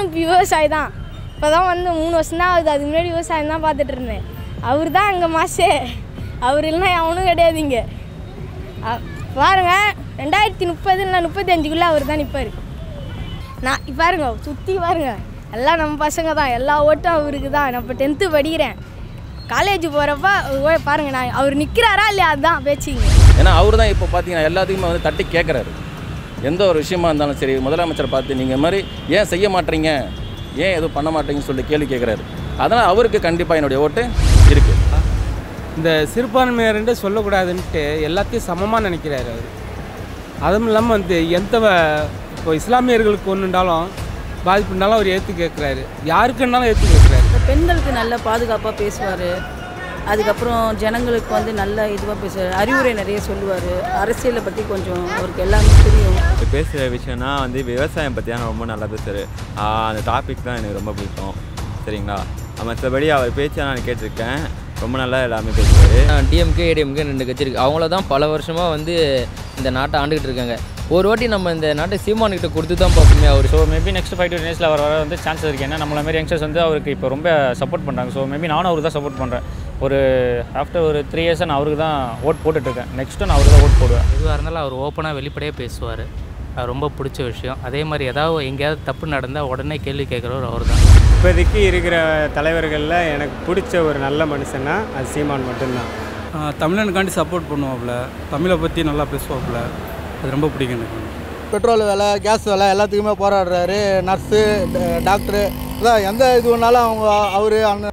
நானும் இப்போ விவசாயி தான் இப்போ தான் வந்து மூணு வருஷம் தான் ஆகுது அதுக்கு முன்னாடி விவசாயம் தான் பார்த்துட்டு இருந்தேன் அவர் தான் அங்கே மாசே அவர் இல்லைன்னா அவனும் கிடையாது இங்கே அ- பாருங்க ரெண்டாயிரத்தி முப்பது இல்லை முப்பத்தி அஞ்சுக்குள்ளே அவர் தான் நிற்பார் நான் இப்ப பாருங்க சுற்றி பாருங்க எல்லாம் நம்ம பசங்க தான் எல்லா ஓட்டும் அவருக்கு தான் நான் இப்போ டென்த்து படிக்கிறேன் காலேஜ் போகிறப்ப பாருங்க நான் அவர் நிற்கிறாரா இல்லையா அதுதான் பேச்சுங்க ஏன்னா அவர் தான் இப்போ பார்த்தீங்கன்னா எல்லாத்துக்குமே வந்து தட்டி கேட்குறாரு எந்த ஒரு விஷயமா இருந்தாலும் சரி முதலமைச்சரை பார்த்து நீங்கள் இந்த மாதிரி ஏன் செய்ய மாட்டீங்க ஏன் எதுவும் பண்ண மாட்டீங்கன்னு சொல்லி கேள்வி கேட்குறாரு அதனால் அவருக்கு கண்டிப்பாக என்னுடைய ஓட்டு இருக்குது இந்த சிறுபான்மையினர்ன்ட்டு சொல்லக்கூடாதுன்ட்டு எல்லாத்தையும் சமமாக நினைக்கிறாரு அவர் அதுவும் இல்லாமல் வந்து எந்த வ- இப்போ இஸ்லாமியர்களுக்கு ஒன்றுண்டாலும் பாதிப்புனாலும் அவர் ஏற்று கேட்குறாரு யாருக்குன்னாலும் ஏற்று கேட்குறாரு இந்த பெண்களுக்கு நல்ல பாதுகாப்பாக பேசுவார் அதுக்கப்புறம் ஜனங்களுக்கு வந்து நல்ல இதுவாக பேசுவார் அறிவுரை நிறைய சொல்லுவார் அரசியலை பற்றி கொஞ்சம் அவருக்கு எல்லாமே தெரியும் பேசுகிற விஷயம்னா வந்து விவசாயம் பற்றி தான் ரொம்ப நல்லா பேசுவார் அந்த டாபிக் தான் எனக்கு ரொம்ப பிடிக்கும் சரிங்களா மற்றபடி அவர் பேச்சை நான் கேட்டிருக்கேன் ரொம்ப நல்லா எல்லாமே பேசுவார் டிஎம்கே ஏடிஎம்கே ரெண்டு கட்சி இருக்குது அவங்கள தான் பல வருஷமாக வந்து இந்த நாட்டை ஆண்டுகிட்டு இருக்காங்க ஒரு வாட்டி நம்ம இந்த நாட்டை சீமானுக்கிட்ட கொடுத்து தான் பார்ப்போமே அவர் so maybe next five to டேஸில் அவர் வர வந்து சான்சஸ் இருக்குது ஏன்னா நம்மள மாதிரி யங்ஸ்டர்ஸ் வந்து அவருக்கு இப்போ ரொம்ப சப்போர்ட் பண்ணுறாங்க ஸோ மேபி நானும் அவருக்கு தான் சப்போர்ட் பண்ணுறேன் ஒரு ஆஃப்டர் ஒரு த்ரீ இயர்ஸாக நான் அவருக்கு தான் ஓட் போட்டுட்ருக்கேன் நெக்ஸ்ட்டு நான் அவருக்கு தான் ஓட் போடுவேன் எதுவாக இருந்தாலும் அவர் ஓப்பனாக வெளிப்படையாக பேசுவார் அது ரொம்ப பிடிச்ச விஷயம் அதே மாதிரி ஏதாவது எங்கேயாவது தப்பு நடந்தால் உடனே கேள்வி கேட்குறவர் அவர் தான் இப்போதைக்கு இருக்கிற தலைவர்களில் எனக்கு பிடிச்ச ஒரு நல்ல மனுஷன்னா அது சீமான் மட்டும்தான் தமிழனுக்காண்டி சப்போர்ட் பண்ணுவாப்புல தமிழை பற்றி நல்லா பேசுவாப்புல அது ரொம்ப பிடிக்கும் எனக்கு பெட்ரோல் விலை கேஸ் விலை எல்லாத்துக்குமே போராடுறாரு நர்ஸு டாக்டரு அதான் எந்த இது வேணாலும் அவங்க அவர் அந்த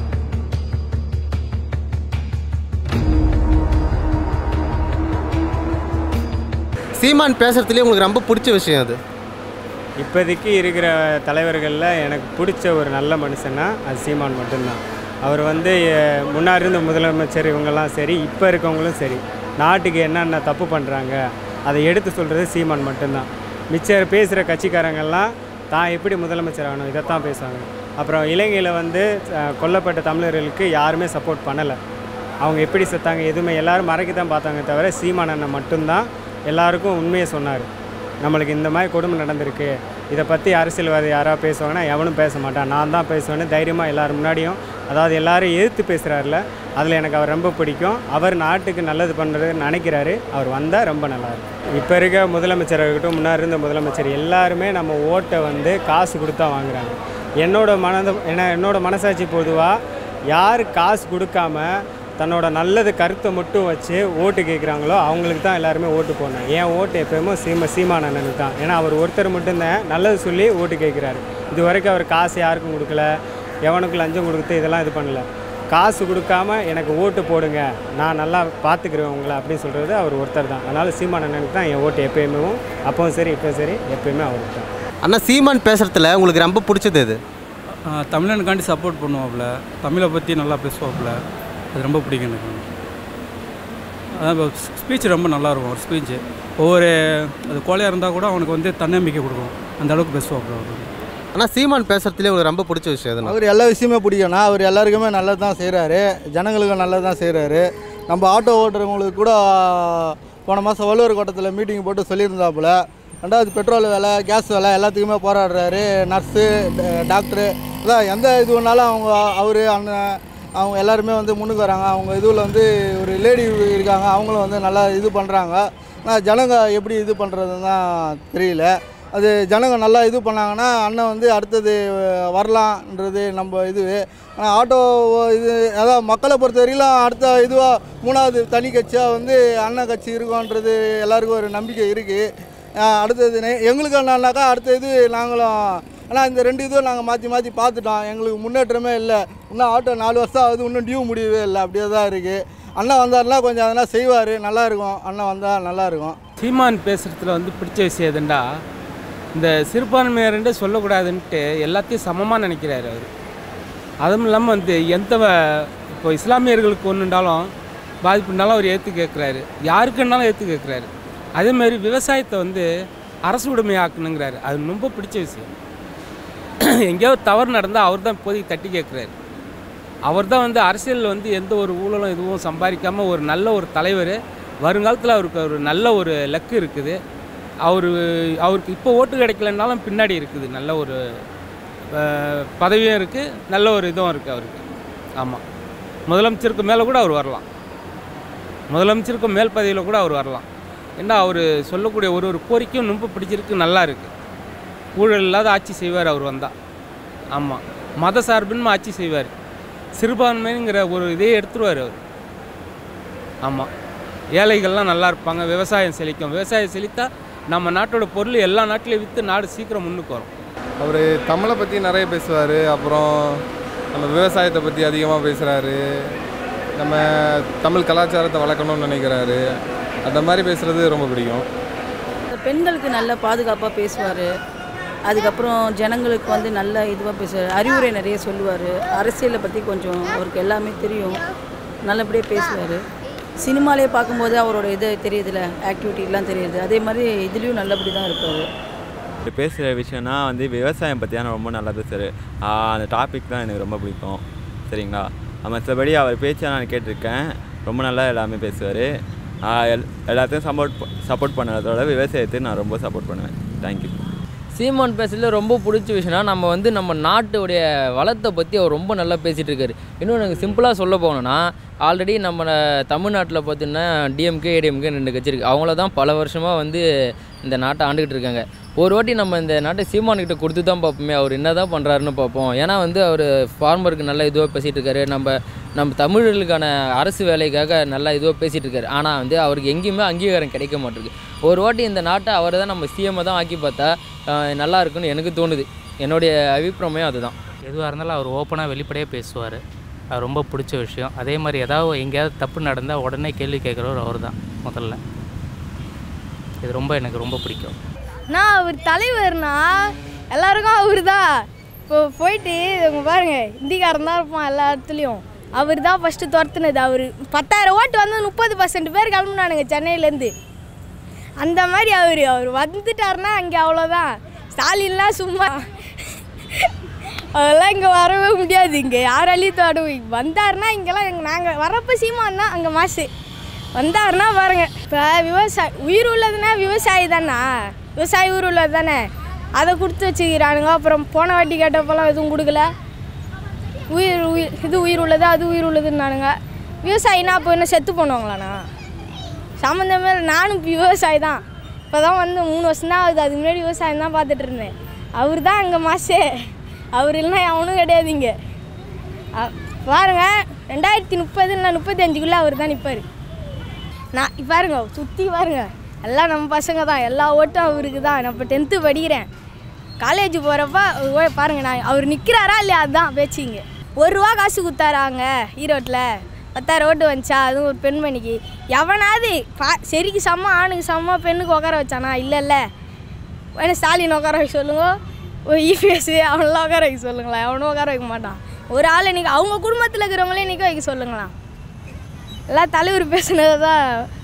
சீமான் பேசுறதுலேயே உங்களுக்கு ரொம்ப பிடிச்ச விஷயம் அது இப்போதைக்கு இருக்கிற தலைவர்களில் எனக்கு பிடிச்ச ஒரு நல்ல மனுஷன்னா அது சீமான் மட்டும்தான் அவர் வந்து அஹ், முன்னாடி இருந்த முதலமைச்சர் இவங்கெல்லாம் சரி இப்போ இருக்கவங்களும் சரி நாட்டுக்கு என்னென்ன தப்பு பண்ணுறாங்க அதை எடுத்து சொல்கிறது சீமான் மட்டும்தான் மிச்சர் பேசுகிற கட்சிக்காரங்கெல்லாம் தான் எப்படி முதலமைச்சர் ஆகணும் இதைத்தான் பேசுவாங்க அப்புறம் இலங்கையில் வந்து அஹ், கொல்லப்பட்ட தமிழர்களுக்கு யாருமே சப்போர்ட் பண்ணலை அவங்க எப்படி செத்தாங்க எதுவுமே எல்லாரும் மறைக்க தான் பார்த்தாங்க தவிர சீமான் அண்ணன் மட்டும்தான் எல்லாருக்கும் உண்மையை சொன்னார் நம்மளுக்கு இந்த மாதிரி கொடுமை நடந்திருக்கு இதை பற்றி அரசியல்வாதி யாராவது பேசுவாங்கன்னா எவனும் பேச மாட்டான் நான் தான் பேசுவேன்னு தைரியமாக எல்லாரும் முன்னாடியும் அதாவது எல்லாரும் எதிர்த்து பேசுகிறாருல அதில் எனக்கு அவர் ரொம்ப பிடிக்கும் அவர் நாட்டுக்கு நல்லது பண்ணுறது நினைக்கிறாரு அவர் வந்தால் ரொம்ப நல்லா இருக்கும் இப்போ இருக்க முதலமைச்சர் இருக்கட்டும் முன்னாடி இருந்த முதலமைச்சர் எல்லாருமே நம்ம ஓட்டை வந்து காசு கொடுத்தா வாங்குறாங்க என்னோட மனத என்ன என்னோட மனசாட்சி பொதுவாக யார் காசு கொடுக்காம தன்னோட நல்லது கருத்தை மட்டும் வச்சு ஓட்டு கேட்குறாங்களோ அவங்களுக்கு தான் எல்லாருமே ஓட்டு போடணும் என் ஓட்டு எப்பயுமே சீம சீமானண்ணனுக்கு தான் ஏன்னா அவர் ஒருத்தர் மட்டும்தான் நல்லது சொல்லி ஓட்டு கேட்குறாரு இது வரைக்கும் அவர் காசு யாருக்கும் கொடுக்கல எவனுக்கும் லஞ்சம் கொடுத்து இதெல்லாம் இது பண்ணல காசு கொடுக்காம எனக்கு ஓட்டு போடுங்க நான் நல்லா பார்த்துக்கிறேன் உங்களை அப்படின்னு சொல்கிறது அவர் ஒருத்தர் தான் அதனால் சீமானண்ணனுக்கு தான் என் ஓட்டு எப்பயுமே அப்பவும் சரி இப்போ சரி எப்பயுமே அவருக்கு தான் அண்ணா சீமான் பேசுறதுல உங்களுக்கு ரொம்ப பிடிச்சது எது தமிழனுக்காண்டி சப்போர்ட் பண்ணுவாப்புல தமிழை பற்றி நல்லா பேசுவாப்புல அது ரொம்ப பிடிக்கும் எனக்கு அதான் ஸ்பீச் ரொம்ப நல்லாயிருக்கும் ஒரு ஸ்பீச்சு ஒவ்வொரு அது கோழையாக இருந்தால் கூட அவனுக்கு வந்து தன்னம்பிக்கை கொடுக்கும் அந்த அளவுக்கு பேசுவாப்புல அவர் அண்ணா சீமான் பேசுறதுலேயே உங்களுக்கு ரொம்ப பிடிச்ச விஷயம் எதுனா அவர் எல்லா விஷயமே பிடிக்கும்னா அவர் எல்லாருக்குமே நல்லது தான் செய்கிறாரு ஜனங்களுக்கு நல்லது தான் செய்கிறாரு நம்ம ஆட்டோ ஓட்டுறவங்களுக்கு கூட போன மாதம் வள்ளுவர் கோட்டத்தில் மீட்டிங் போட்டு சொல்லியிருந்தாப்புல ரெண்டாவது பெட்ரோல் விலை கேஸ் விலை எல்லாத்துக்குமே போராடுறாரு நர்ஸு டாக்டரு அதான் எந்த இது வேணாலும் அவங்க அவர் அந்த அவங்க எல்லாருமே வந்து முன்னுக்கு வராங்க அவங்க இதுவில் வந்து ஒரு லேடி இருக்காங்க அவங்களும் வந்து நல்லா இது பண்ணுறாங்க ஆனால் ஜனங்க எப்படி இது பண்ணுறதுன்னு தான் தெரியல அது ஜனங்க நல்லா இது பண்ணாங்கன்னா அண்ணன் வந்து அடுத்தது வரலான்றது நம்ம இது ஆனால் ஆட்டோ இது அதாவது மக்களை பொறுத்த வரையிலும் அடுத்த இதுவாக மூணாவது தனி கட்சியாக வந்து அண்ணன் கட்சி இருக்கும்ன்றது எல்லாருக்கும் ஒரு நம்பிக்கை இருக்குது அடுத்தது நெ- எங்களுக்கு என்னன்னாக்கா அடுத்த இது நாங்களும் ஆனால் இந்த ரெண்டு இதுவும் நாங்கள் மாற்றி மாற்றி பார்த்துட்டோம் எங்களுக்கு முன்னேற்றமே இல்லை இன்னும் ஆட்டோ நாலு வருஷம் ஆகுது இன்னும் டியூ முடியவே இல்லை அப்படியே தான் இருக்குது அண்ணன் வந்தாருன்னா கொஞ்சம் அதெல்லாம் செய்வார் நல்லாயிருக்கும் அண்ணன் வந்தால் நல்லாயிருக்கும் சீமான் பேசுகிறதுல வந்து பிடிச்ச விஷயம் எதுண்டா இந்த சிறுபான்மையினர்ன்ட்டு சொல்லக்கூடாதுன்ட்டு எல்லாத்தையும் சமமாக நினைக்கிறாரு அவர் அதுவும் இல்லாமல் வந்து எந்த வ- இப்போ இஸ்லாமியர்களுக்கு ஒன்றுண்டாலும் பாதிப்புனாலும் அவர் ஏற்று கேட்குறாரு யாருக்குன்னாலும் ஏற்று கேட்குறாரு அதேமாதிரி விவசாயத்தை வந்து அரசு உடைமையாக்கணுங்கிறாரு அது ரொம்ப பிடிச்ச விஷயம் எங்கேயாவது தவறு நடந்தால் அவர் தான் இப்போதைக்கு தட்டி கேட்குறாரு அவர் தான் வந்து அரசியலில் வந்து எந்த ஒரு ஊழலும் எதுவும் சம்பாதிக்காமல் ஒரு நல்ல ஒரு தலைவர் வருங்காலத்தில் அவருக்கு ஒரு நல்ல ஒரு லக்கு இருக்குது அவர் அவருக்கு இப்போ ஓட்டு கிடைக்கலனாலும் பின்னாடி இருக்குது நல்ல ஒரு அஹ், பதவியும் இருக்குது நல்ல ஒரு இதுவும் இருக்குது அவருக்கு ஆமாம் முதலமைச்சருக்கு மேலே கூட அவர் வரலாம் முதலமைச்சருக்கு மேல் பதவியில் கூட அவர் வரலாம் ஏன்னா அவர் சொல்லக்கூடிய ஒரு ஒரு கோரிக்கையும் ரொம்ப பிடிச்சிருக்கு நல்லா இருக்குது ஊழல் இல்லாத ஆட்சி செய்வார் அவர் வந்தால் ஆமாம் மத சார்பின்மை ஆட்சி செய்வார் சிறுபான்மைங்கிற ஒரு இதே எடுத்துருவார் அவர் ஆமாம் ஏழைகள்லாம் நல்லா இருப்பாங்க விவசாயம் செழிக்கும் விவசாயம் செழித்தா நம்ம நாட்டோட பொருள் எல்லா நாட்டிலையும் விற்று நாடு சீக்கிரம் முன்னுக்கு வரும் அவர் தமிழை பற்றி நிறைய பேசுவார் அப்புறம் நம்ம விவசாயத்தை பற்றி அதிகமாக பேசுகிறாரு நம்ம தமிழ் கலாச்சாரத்தை வளர்க்கணும்னு நினைக்கிறாரு அந்த மாதிரி பேசுகிறது ரொம்ப பிடிக்கும் பெண்களுக்கு நல்ல பாதுகாப்பாக பேசுவார் அதுக்கப்புறம் ஜனங்களுக்கு வந்து நல்ல இதுவாக பேசுவார் அறிவுரை நிறைய சொல்லுவார் அரசியலை பற்றி கொஞ்சம் அவருக்கு எல்லாமே தெரியும் நல்லபடியாக பேசுவார் சினிமாலே பார்க்கும்போது அவரோட இது தெரியுதுல ஆக்டிவிட்டிலாம் தெரியுது அதே மாதிரி இதுலேயும் நல்லபடி தான் இருப்பார் இப்படி பேசுகிற விஷயம்னா வந்து விவசாயம் பற்றி தான் ரொம்ப நல்லா பேசுவார் அந்த டாபிக் தான் எனக்கு ரொம்ப பிடிக்கும் சரிங்களா மற்றபடி அவர் பேச்சை நான் கேட்டிருக்கேன் ரொம்ப நல்லா எல்லாமே பேசுவார் எல் எல்லாத்தையும் சப்போர்ட் சப்போர்ட் பண்ணுறதோட விவசாயத்தை நான் ரொம்ப சப்போர்ட் பண்ணுவேன் தேங்க்யூ சீமான் பேசுறதுல ரொம்ப பிடிச்ச விஷயம்னா நம்ம வந்து நம்ம நாட்டுடைய வளத்தை பற்றி அவர் ரொம்ப நல்லா பேசிகிட்டு இருக்காரு இன்னும் எனக்கு சிம்பிளாக சொல்ல போனோன்னா ஆல்ரெடி நம்ம தமிழ்நாட்டில் பார்த்தீங்கன்னா டிஎம்கே ஏடிஎம்கே ரெண்டு கட்சி இருக்குது அவங்கள தான் பல வருஷமாக வந்து இந்த நாட்டை ஆண்டுக்கிட்டு இருக்காங்க ஒரு வாட்டி நம்ம இந்த நாட்டை சீமான்கிட்ட கொடுத்து தான் பார்ப்போமே அவர் என்ன தான் பண்ணுறாருன்னு பார்ப்போம் ஏன்னா வந்து அவர் ஃபார்மருக்கு நல்ல இதுவாக பேசிகிட்டு இருக்காரு நம்ம நம்ம தமிழர்களுக்கான அரசு வேலைக்காக நல்லா இதுவாக பேசிகிட்டு இருக்காரு ஆனால் வந்து அவருக்கு எங்கேயுமே அங்கீகாரம் கிடைக்க மாட்டிருக்கு ஒரு வாட்டி இந்த நாட்டை அவரை தான் நம்ம சிஎம்மை தான் ஆக்கி பார்த்தா ஆஹ், நல்லா இருக்குன்னு எனக்கு தோணுது என்னுடைய அபிப்பிராயம் அதுதான் எதுவாக இருந்தாலும் அவர் ஓப்பனாக வெளிப்படையாக பேசுவார் அது ரொம்ப பிடிச்ச விஷயம் அதே மாதிரி ஏதாவது எங்கேயாவது தப்பு நடந்தால் உடனே கேள்வி கேட்குறவர் அவர் தான் முதல்ல இது ரொம்ப எனக்கு ரொம்ப பிடிக்கும் நான் அவர் தலைவர்னா எல்லாருக்கும் அவர் தான் இப்போ போயிட்டு இவங்க பாருங்க இந்திக்காரன் தான் இருப்பான் எல்லா இடத்துலையும் அவர் தான் ஃபஸ்ட்டு துரத்துனது அவர் பத்தாயிரம் ஓட்டு வந்து முப்பது பர்சன்ட் பேர் கிளம்புனானுங்க சென்னையிலேருந்து அந்த மாதிரி அவர் அவர் வந்துட்டாருன்னா அங்கே அவ்வளோதான் ஸ்டாலின்லாம் சும்மா அதெல்லாம் இங்கே வரவே முடியாது இங்கே யாராலையும் தொடும் வந்தாருன்னா இங்கெல்லாம் எங்க நாங்கள் வரப்போ சீமான்னா அங்கே மாசு வந்தாருன்னா பாருங்க இப்போ விவசாயி உயிர் உள்ளதுன்னா விவசாயி தானா விவசாயி உயிர் உள்ளது தானே அதை கொடுத்து வச்சுக்கிறானுங்க அப்புறம் போன வாட்டி கேட்டப்போலாம் எதுவும் கொடுக்கல உயிர் உயிர் இது உயிர் உள்ளது அது உயிர் உள்ளதுன்னானுங்க விவசாயினா அப்போ என்ன செத்து போனவங்களாண்ணா சம்மந்தமே இல்லை நானும் இப்போ விவசாயி தான் இப்போ தான் வந்து மூணு வருஷம் தான் ஆகுது அதுக்கு முன்னாடி விவசாயம் தான் பார்த்துட்டு இருந்தேன் அவர் தான் அங்கே மாசே அவர் இல்லைன்னா அவனும் கிடையாது இங்கே அ- பாருங்க ரெண்டாயிரத்தி முப்பது இல்லை முப்பத்தஞ்சுக்குள்ளே அவர் தான் நிற்பார் நான் இப்ப பாருங்க சுற்றி பாருங்க எல்லாம் நம்ம பசங்க தான் எல்லா ஓட்டும் அவருக்கு தான் நான் இப்போ டென்த்து படிக்கிறேன் காலேஜ் போகிறப்ப ஓ பாருங்க நான் அவர் நிற்கிறாரா இல்லையா அதுதான் பேச்சுங்க ஒரு ரூபா காசு கொடுத்தாராங்க ஈரோட்டில் பத்தாயிரம் ஓட்டு வந்துச்சா அதுவும் ஒரு பெண்மணிக்கு எவனாவது பா சரிக்கு சமம் ஆணுக்கு சமமாக பெண்ணுக்கு உட்கார வச்சானா இல்லை இல்லை வேணா ஸ்டாலின் உட்கார வைக்க சொல்லுங்க ஒரு இபிஎஸ் அவனெல்லாம் உட்கார வைக்க சொல்லுங்களேன் அவனும் உட்கார வைக்க மாட்டான் ஒரு ஆளை நிற்க அவங்க குடும்பத்தில் இருக்கிறவங்களே நிற்க வைக்க சொல்லுங்களேன் எல்லாம் தலைவர் பேசுனது தான்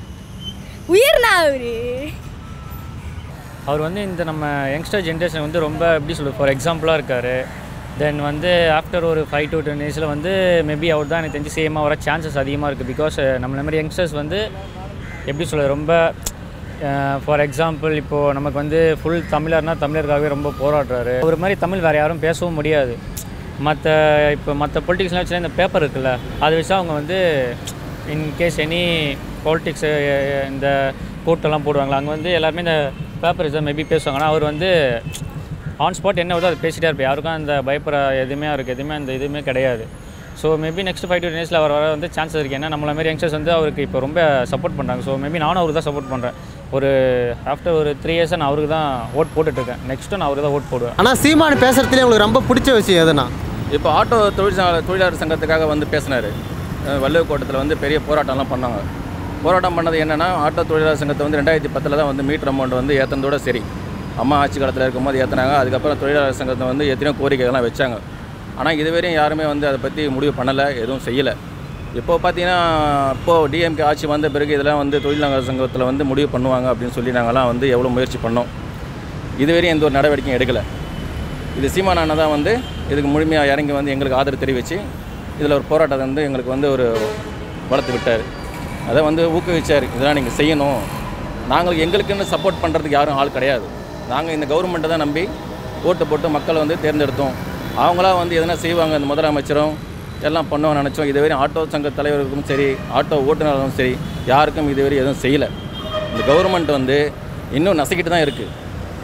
உயிர்னா அவரு அவர் வந்து இந்த நம்ம யங்ஸ்டர் ஜென்ரேஷன் வந்து ரொம்ப எப்படி சொல்லுது ஃபார் எக்ஸாம்பிளாக இருக்கார் தென் வந்து ஆஃப்டர் ஒரு ஃபைவ் டு டென் இயர்ஸில் வந்து மேபி அவர் தான் எனக்கு தெரிஞ்சு சேமாக வர சான்சஸ் அதிகமாக இருக்குது பிகாஸ் நம்மள மாதிரி யங்ஸ்டர்ஸ் வந்து எப்படி சொல்கிறது ரொம்ப ஃபார் எக்ஸாம்பிள் இப்போது நமக்கு வந்து ஃபுல் தமிழர்னா தமிழருக்காகவே ரொம்ப போராடுறாரு ஒரு மாதிரி தமிழ் வேறு யாரும் பேசவும் முடியாது மற்ற இப்போ மற்ற பொலிட்டிக்ஸ்லாம் வச்சுன்னா இந்த பேப்பர் இருக்குல்ல அதை வச்சு அவங்க வந்து இன் கேஸ் எனி பாலிட்டிக்ஸு இந்த கோர்ட்டெல்லாம் போடுவாங்களா அங்கே வந்து எல்லாருமே இந்த பேப்பர் இதை மேபி பேசுவாங்க ஆனால் அவர் வந்து ஆன் ஸ்பாட் என்ன வருதோ அதை பேசிட்டே இருப்பார் யாருக்கும் அந்த பயப்பட எதுவுமே அவருக்கு எதுவுமே அந்த இதுவுமே கிடையாது so maybe next five to டேஸில் அவர் வர வந்து சான்சஸ் இருக்குது ஏன்னா நம்மள மாதிரி யங்ஸ்டர்ஸ் வந்து அவருக்கு இப்போ ரொம்ப சப்போர்ட் பண்ணுறாங்க ஸோ மேபி நானும் அவருக்கு தான் சப்போர்ட் பண்ணுறேன் ஒரு ஆஃப்டர் ஒரு த்ரீ இயர்ஸாக நான் அவருக்கு தான் ஓட் போட்டுட்ருக்கேன் நெக்ஸ்ட்டு நான் அவருக்கு தான் ஓட் போடுவேன் ஆனால் சீமான் பேசுறதுலேயே உங்களுக்கு ரொம்ப பிடிச்ச விஷயம் எதுனா இப்போ ஆட்டோ தொழிற்சாலை தொழிலாளர் சங்கத்துக்காக வந்து பேசினார் வள்ளுவர் கோட்டத்தில் வந்து பெரிய போராட்டம்லாம் பண்ணாங்க போராட்டம் பண்ணது என்னென்னா ஆட்டோ தொழிலாளர் சங்கத்தை வந்து ரெண்டாயிரத்தி பத்தில் தான் வந்து மீட்டர் அமௌண்ட் வந்து ஏற்றதோட சரி அம்மா ஆட்சி காலத்தில் இருக்கும்போது ஏற்றினாங்க அதுக்கப்புறம் தொழிலாளர் சங்கத்தை வந்து எத்தனையோ கோரிக்கைகள்லாம் வச்சாங்க ஆனால் இதுவரையும் யாருமே வந்து அதை பற்றி முடிவு பண்ணலை எதுவும் செய்யலை இப்போ பார்த்தீங்கன்னா இப்போது டிஎம்கே ஆட்சி வந்த பிறகு இதெல்லாம் வந்து தொழிலாளர் சங்கத்தில் வந்து முடிவு பண்ணுவாங்க அப்படின்னு சொல்லி நாங்கள்லாம் வந்து எவ்வளோ முயற்சி பண்ணோம் இதுவரையும் எந்த ஒரு நடவடிக்கையும் எடுக்கலை இது சீமான் அண்ணன் தான் வந்து இதுக்கு முழுமையாக இறங்கி வந்து எங்களுக்கு ஆதரவு தெரிவித்து இதில் ஒரு போராட்டத்தை வந்து எங்களுக்கு வந்து ஒரு வளர்த்து விட்டார் அதை வந்து ஊக்குவிச்சார் இதெல்லாம் நீங்கள் செய்யணும் நாங்கள் எங்களுக்குன்னு சப்போர்ட் பண்ணுறதுக்கு யாரும் ஆள் கிடையாது நாங்கள் இந்த கவர்மெண்ட்டை தான் நம்பி ஓட்டு போட்டு மக்களை வந்து தேர்ந்தெடுத்தோம் அவங்களா வந்து எதனா செய்வாங்க இந்த முதலமைச்சரும் எல்லாம் பண்ணுவாங்க நினச்சோம் இதுவரை ஆட்டோ சங்க தலைவருக்கும் சரி ஆட்டோ ஓட்டுநர்களும் சரி யாருக்கும் இதுவரை எதுவும் செய்யலை இந்த கவர்மெண்ட் வந்து இன்னும் நசுக்கிட்டு தான் இருக்குது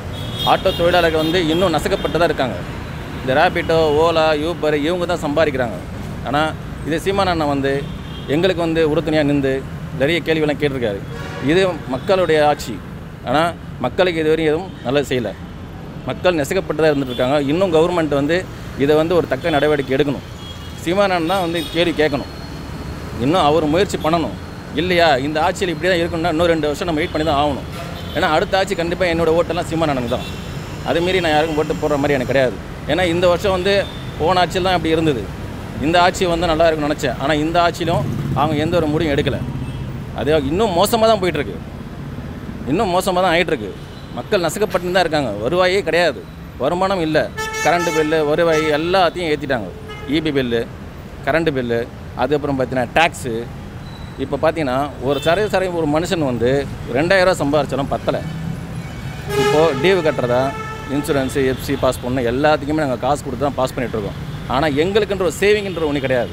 ஆட்டோ தொழிலாளர்கள் வந்து இன்னும் நசுக்கப்பட்டு தான் இருக்காங்க இந்த ரேபிட்டோ ஓலா யூபர் இவங்க தான் சம்பாதிக்கிறாங்க ஆனால் இது சீமான் அண்ணன் வந்து எங்களுக்கு வந்து உறுதுணையாக நின்று நிறைய கேள்வியெல்லாம் கேட்டிருக்காரு இது மக்களுடைய ஆட்சி ஆனால் மக்களுக்கு இதுவரையும் எதுவும் நல்லது செய்யலை மக்கள் நெசுக்கப்பட்டு தான் இருந்துட்டு இருக்காங்க இன்னும் கவர்மெண்ட் வந்து இதை வந்து ஒரு தக்க நடவடிக்கை எடுக்கணும் சீமானன் தான் வந்து கேள்வி கேட்கணும் இன்னும் அவர் முயற்சி பண்ணணும் இல்லையா இந்த ஆட்சியில் இப்படி தான் இருக்கணும்னா இன்னும் ரெண்டு வருஷம் நம்ம வெயிட் பண்ணி தான் ஆகணும் ஏன்னா அடுத்த ஆட்சி கண்டிப்பாக என்னோட ஓட்டெல்லாம் சீமானனுக்கு தான் அதுமாரி நான் யாருக்கும் ஓட்டு போடுற மாதிரி எனக்கு கிடையாது ஏன்னா இந்த வருஷம் வந்து போன ஆட்சியில் தான் இப்படி இருந்தது இந்த ஆட்சி வந்து நல்லா இருக்கும்னு நினச்சேன் ஆனால் இந்த ஆட்சியிலும் அவங்க எந்த ஒரு முடிவும் எடுக்கலை அது இன்னும் மோசமாக தான் போயிட்டுருக்கு இன்னும் மோசமாக தான் ஆகிட்டுருக்கு மக்கள் நசுக்கப்பட்டு தான் இருக்காங்க வருவாயே கிடையாது வருமானம் இல்லை கரண்ட் பில்லு வருவாய் எல்லாத்தையும் ஏற்றிட்டாங்க இபி பில்லு கரண்ட் பில்லு அதுக்கப்புறம் பார்த்தீங்கன்னா டேக்ஸு இப்போ பார்த்தீங்கன்னா ஒரு சராசரி ஒரு மனுஷன் வந்து ரெண்டாயிரம் சம்பாதிச்சாலும் பத்தலை இப்போது டியூ கட்டுறதா இன்சூரன்ஸு எஃப்சி பாஸ் பண்ணணும் எல்லாத்துக்குமே நாங்கள் காசு கொடுத்து தான் பாஸ் பண்ணிகிட்ருக்கோம் ஆனால் எங்களுக்குன்ற ஒரு சேவிங்ன்ற ஒன்று கிடையாது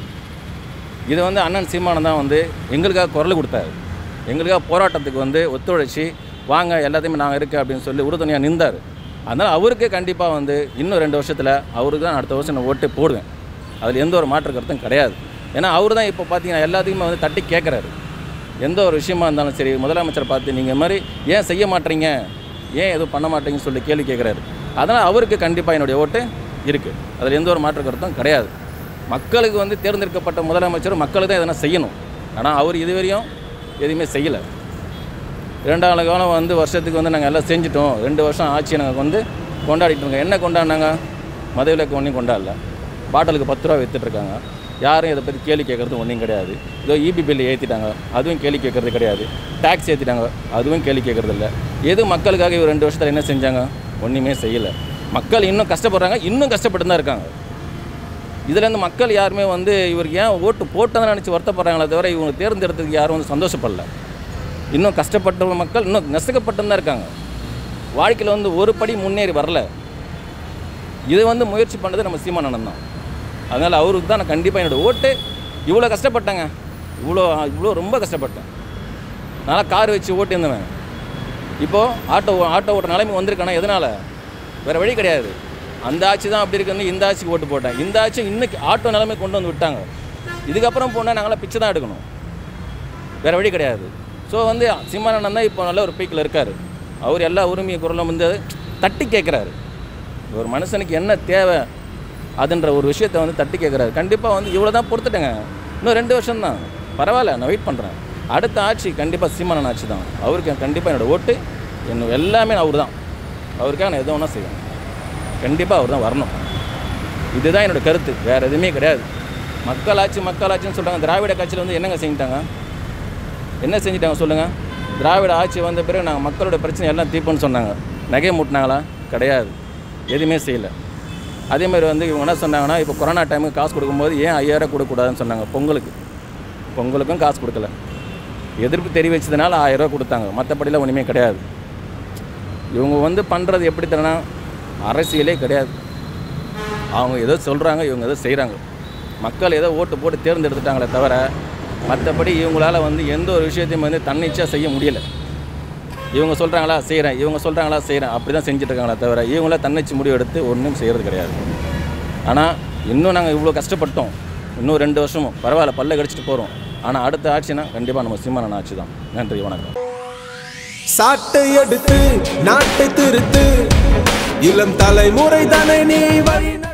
இது வந்து அண்ணன் சீமானன் தான் வந்து எங்களுக்காக குரல் கொடுத்தாரு எங்களுக்காக போராட்டத்துக்கு வந்து ஒத்துழைச்சி வாங்க எல்லாத்தையுமே நாங்கள் இருக்கேன் அப்படின்னு சொல்லி உறுதுணையாக நின்றார் அதனால் அவருக்கு கண்டிப்பாக வந்து இன்னும் ரெண்டு வருஷத்தில் அவருக்கு தான் அடுத்த வருஷம் நான் ஓட்டு போடுவேன் அதில் எந்த ஒரு மாற்று கருத்தும் கிடையாது ஏன்னா அவர் தான் இப்போ பார்த்தீங்கன்னா எல்லாத்துக்குமே வந்து தட்டி கேட்குறாரு எந்த ஒரு விஷயமா இருந்தாலும் சரி முதலமைச்சர் பார்த்து நீங்கள் மாதிரி ஏன் செய்ய மாட்டீங்க ஏன் எதுவும் பண்ண மாட்டீங்கன்னு சொல்லி கேள்வி கேட்குறாரு அதனால் அவருக்கு கண்டிப்பாக என்னுடைய ஓட்டு இருக்குது அதில் எந்த ஒரு மாற்று கருத்தும் கிடையாது மக்களுக்கு வந்து தேர்ந்தெடுக்கப்பட்ட முதலமைச்சர் மக்களுக்கு தான் எதனா செய்யணும் ஆனால் அவர் இதுவரையும் எதுவுமே செய்யலை இரண்டாண்டு காலம் வந்து வருஷத்துக்கு வந்து நாங்கள் எல்லாம் செஞ்சிட்டோம் ரெண்டு வருஷம் ஆட்சியை நாங்கள் வந்து கொண்டாடிட்டு இருக்கோம் என்ன கொண்டாடினாங்க மதுவிலக்கு ஒன்றையும் கொண்டாடல பாட்டிலுக்கு பத்து ரூபா விற்றுட்ருக்காங்க யாரும் இதை பற்றி கேள்வி கேட்குறது ஒன்றும் கிடையாது இதோ இபி பில்லு ஏற்றிட்டாங்க அதுவும் கேள்வி கேட்குறது கிடையாது டேக்ஸ் ஏற்றிட்டாங்க அதுவும் கேள்வி கேட்குறது இல்லை எது மக்களுக்காக இவர் ரெண்டு வருஷத்தில் என்ன செஞ்சாங்க ஒன்றுமே செய்யலை மக்கள் இன்னும் கஷ்டப்படுறாங்க இன்னும் கஷ்டப்பட்டு தான் இருக்காங்க இதுலேருந்து மக்கள் யாருமே வந்து இவருக்கு ஏன் ஓட்டு போட்டதை நினச்சி வருத்தப்படுறாங்களே தவிர இவங்க தேர்ந்தெடுத்ததுக்கு யாரும் வந்து சந்தோஷப்படல இன்னும் கஷ்டப்பட்ட மக்கள் இன்னும் நெசுக்கப்பட்டு தான் இருக்காங்க வாழ்க்கையில் வந்து ஒரு படி முன்னேறி வரல இது வந்து முயற்சி பண்ணது நம்ம சீமானந்தம் தான் அதனால் அவருக்கு தான் நான் கண்டிப்பாக என்னோடய ஓட்டு இவ்வளோ கஷ்டப்பட்டேங்க இவ்வளோ இவ்வளோ ரொம்ப கஷ்டப்பட்டேன் நான் கார் வச்சு ஓட்டு இருந்தவன் இப்போது ஆட்டோ ஆட்டோ ஓட்ட நிலைமை வந்திருக்கானா எதனால் வேறு வழி கிடையாது அந்த ஆட்சி தான் அப்படி இருக்குன்னு இந்த ஆட்சிக்கு ஓட்டு போட்டேன் இந்த ஆட்சி இன்னைக்கு ஆட்டோ நிலைமை கொண்டு வந்து விட்டாங்க இதுக்கப்புறம் போனால் நாங்களாம் பிச்சை தான் எடுக்கணும் வேறு வழி கிடையாது ஸோ வந்து சிம்மானந்தன் தான் இப்போ நல்ல ஒரு பீக்கில் இருக்கார் அவர் எல்லா உரிமை குரலும் வந்து தட்டி கேட்குறாரு ஒரு மனுஷனுக்கு என்ன தேவை அதுன்ற ஒரு விஷயத்தை வந்து தட்டி கேட்குறாரு கண்டிப்பாக வந்து இவ்வளோ தான் பொறுத்துட்டேங்க இன்னும் ரெண்டு வருஷம் தான் பரவாயில்ல நான் வெயிட் பண்ணுறேன் அடுத்த ஆட்சி கண்டிப்பாக சீமானன் ஆட்சி தான் அவருக்கு கண்டிப்பாக என்னோடய ஓட்டு என்ன எல்லாமே அவர் தான் அவருக்காக நான் எது ஒன்றா செய்வேன் கண்டிப்பாக அவர் தான் வரணும் இதுதான் என்னோடய கருத்து வேறு எதுவுமே கிடையாது மக்களாட்சி மக்களாட்சின்னு சொல்கிறாங்க திராவிட கட்சியில் வந்து என்னங்க செஞ்சிட்டாங்க என்ன செஞ்சிட்டாங்க சொல்லுங்கள் திராவிட ஆட்சி வந்த பிறகு நாங்கள் மக்களோட பிரச்சனை எல்லாம் தீர்ப்போம்னு சொன்னாங்க நகை மூட்டினாங்களா கிடையாது எதுவுமே செய்யலை அதே மாதிரி வந்து இவங்க என்ன சொன்னாங்கன்னா இப்போ கொரோனா டைமுக்கு காசு கொடுக்கும்போது ஏன் ஐயாயிரம் கொடுக்கக்கூடாதுன்னு சொன்னாங்க பொங்கலுக்கு பொங்கலுக்கும் காசு கொடுக்கல எதிர்ப்பு தெரிவித்ததுனால ஆயிரரூவா கொடுத்தாங்க மற்றபடிலாம் ஒன்றுமே கிடையாது இவங்க வந்து பண்ணுறது எப்படி தரனா அரசியலே கிடையாது அவங்க ஏதோ சொல்கிறாங்க இவங்க ஏதோ செய்கிறாங்க மக்கள் ஏதோ ஓட்டு போட்டு தேர்ந்தெடுத்துட்டாங்களே தவிர மற்றபடி இவங்களால வந்து எந்த ஒரு விஷயத்தையும் வந்து தன்னிச்சையாக செய்ய முடியல இவங்க சொல்கிறாங்களா செய்கிறேன் இவங்க சொல்கிறாங்களா செய்கிறேன் அப்படி தான் செஞ்சுட்டு இருக்காங்களே தவிர இவங்கள தன்னிச்சு முடிவு எடுத்து ஒன்றும் செய்கிறது கிடையாது ஆனால் இன்னும் நாங்கள் இவ்வளோ கஷ்டப்பட்டோம் இன்னும் ரெண்டு வருஷமும் பரவாயில்ல பல்ல கடிச்சிட்டு போகிறோம் ஆனால் அடுத்த ஆட்சினா கண்டிப்பாக நம்ம சீமானன் ஆட்சி தான் நன்றி வணக்கம் சாட்டை எடுத்து நாட்டை திருத்து இளம் தலைமுறை தானே நீ வழி